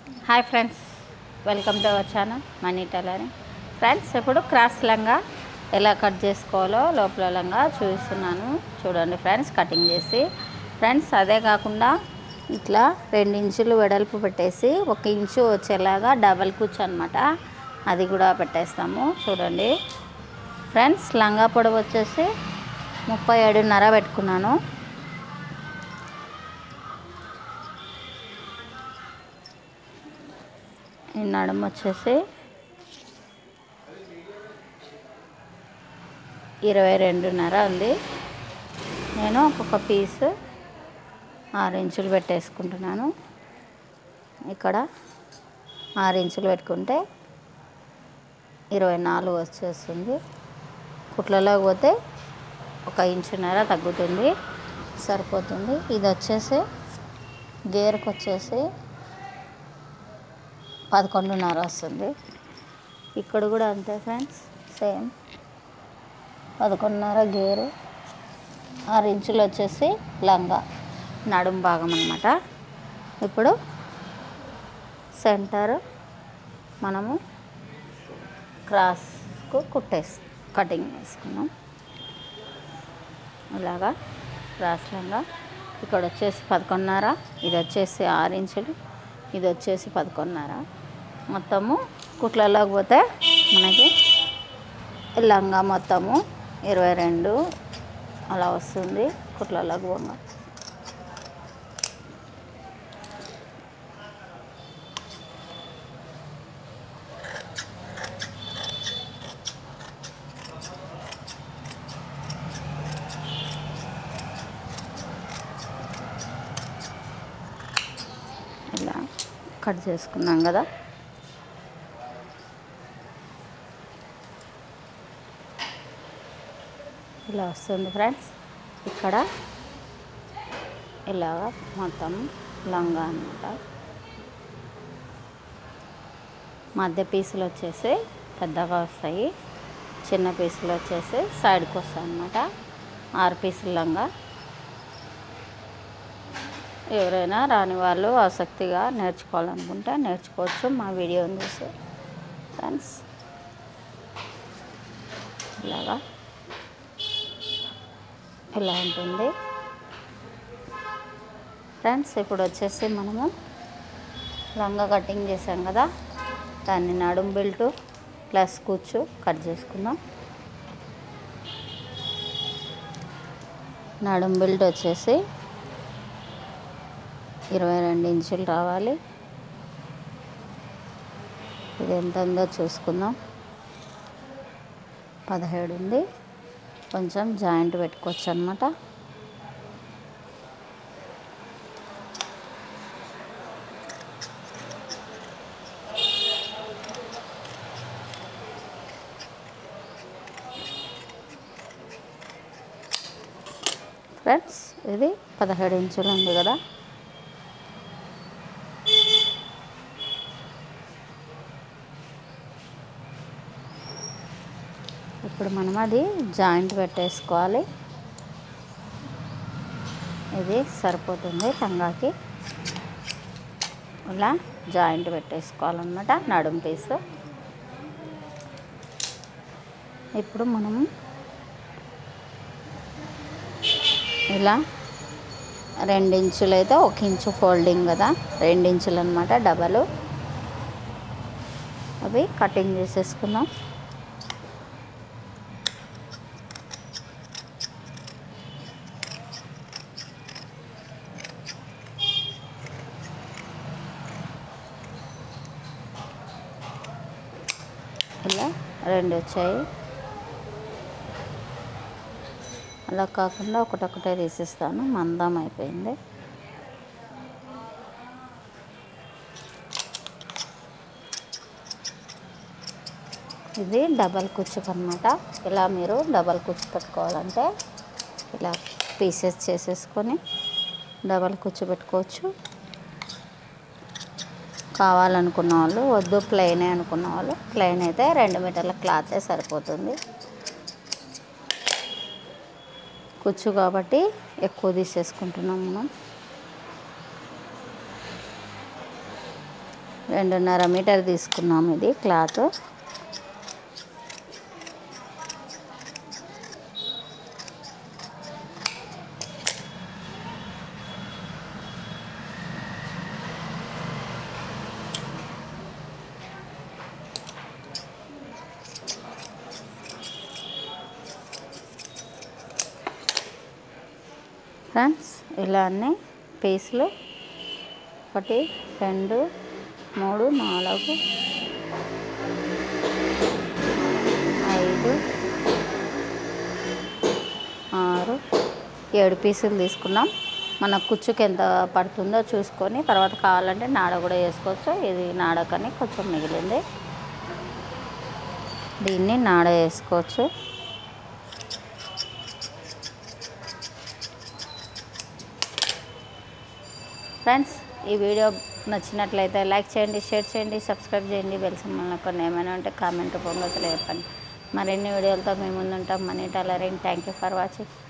hi friends welcome to our channel money tailoring friends ఇప్పుడు cross లంగా ఎలా cut చేసుకోవాలో లోపల లంగా చూపిస్తున్నాను చూడండి ఫ్రెండ్స్ కటింగ్ చేసి ఫ్రెండ్స్ అదే కాకుండా ఇట్లా రెండు ఇంచులు వెడల్పు పెట్టేసి ఒక ఇంచు వచ్చేలాగా డబల్ కుచ్చు అనమాట అది కూడా పెట్టేస్తాము చూడండి ఫ్రెండ్స్ లంగా పొడవు వచ్చేసి ముప్పై ఏడున్నర పెట్టుకున్నాను ఈ నడుము వచ్చేసి ఇరవై రెండున్నర ఉంది నేను ఒక్కొక్క పీస్ ఆరు ఇంచులు పెట్టేసుకుంటున్నాను ఇక్కడ ఆరు ఇంచులు పెట్టుకుంటే ఇరవై నాలుగు వచ్చేస్తుంది కుట్లలోకి పోతే ఒక ఇంచున్నర తగ్గుతుంది సరిపోతుంది ఇది వచ్చేసి గేర్కి వచ్చేసి పదకొండున్నర వస్తుంది ఇక్కడ కూడా అంతే ఫ్రెండ్స్ సేమ్ పదకొండున్నర గేరు ఆరు ఇంచులు వచ్చేసి లంగా నడుము భాగం అనమాట ఇప్పుడు సెంటర్ మనము క్రాస్కు కుట్టేసి కటింగ్ వేసుకున్నాం ఇలాగా క్రాస్ లంగా ఇక్కడ వచ్చేసి పదకొండున్నర ఇది వచ్చేసి ఆరు ఇంచులు ఇది వచ్చేసి పదకొండున్నర మొత్తము కుట్లలోకి పోతే మనకి లంగా మొత్తము ఇరవై రెండు అలా వస్తుంది కుట్లలోకి పోగా ఇలా కట్ చేసుకున్నాం కదా ఇలా వస్తుంది ఫ్రెండ్స్ ఇక్కడ ఇలాగ మొత్తం లంగా అనమాట మధ్య పీసులు వచ్చేసి పెద్దగా వస్తాయి చిన్న పీసులు వచ్చేసి సైడ్కి వస్తాయి అనమాట ఆరు పీసుల లంగా ఎవరైనా రాని వాళ్ళు ఆసక్తిగా నేర్చుకోవాలనుకుంటే నేర్చుకోవచ్చు మా వీడియోని చూసి ఫ్రెండ్స్ ఇలాగా ఇలా ఉంటుంది ఫ్రెండ్స్ ఇప్పుడు వచ్చేసి మనము లంగా కటింగ్ చేసాం కదా దాన్ని నడుం బెల్ట్ ప్లస్ కూర్చు కట్ చేసుకుందాం నడుం బెల్ట్ వచ్చేసి ఇరవై రెండు ఇంచులు రావాలి ఇది ఎంత ఉందో చూసుకుందాం పదిహేడు ఉంది కొంచెం జాయింట్ పెట్టుకోవచ్చు అనమాట ఫ్రెండ్స్ ఇది పదిహేడు ఇంచులు ఉంది కదా ఇప్పుడు మనం అది జాయింట్ పెట్టేసుకోవాలి ఇది సరిపోతుంది టంగాకి ఇలా జాయింట్ పెట్టేసుకోవాలన్నమాట నడుం పీస్ ఇప్పుడు మనము ఇలా రెండించులు అయితే ఒక ఇంచు ఫోల్డింగ్ కదా రెండించులు అనమాట డబలు అవి కటింగ్ చేసేసుకుందాం ఇలా రెండు వచ్చాయి అలా కాకుండా ఒకటొకటే తీసిస్తాను మందం అయిపోయింది ఇది డబల్ కుచ్చుకు అనమాట ఇలా మీరు డబల్ కుచ్చు పెట్టుకోవాలంటే ఇలా పీసెస్ చేసేసుకొని డబల్ కుచ్చు పెట్టుకోవచ్చు కావాలనుకున్న వాళ్ళు వద్దు ప్లెయినే అనుకున్న వాళ్ళు ప్లెయిన్ అయితే రెండు మీటర్ల క్లాతే సరిపోతుంది కుచ్చు కాబట్టి ఎక్కువ తీసేసుకుంటున్నాం మనం రెండున్నర మీటర్ తీసుకున్నాం ఇది క్లాత్ ఫ్రెండ్స్ ఇలా అన్ని పీసులు ఒకటి రెండు మూడు నాలుగు ఐదు ఆరు ఏడు పీసులు తీసుకున్నాం మన కుచ్చుకి ఎంత పడుతుందో చూసుకొని తర్వాత కావాలంటే నాడ కూడా వేసుకోవచ్చు ఇది నాడకని కొంచెం మిగిలింది దీన్ని నాడ వేసుకోవచ్చు ఫ్రెండ్స్ ఈ వీడియో నచ్చినట్లయితే లైక్ చేయండి షేర్ చేయండి సబ్స్క్రైబ్ చేయండి బెల్ సింబల్ కొన్ని ఏమైనా ఉంటే కామెంట్ రూపంలో తెలియపండి మరిన్ని వీడియోలతో మేము ముందుంటాం money tailoring thank you for watching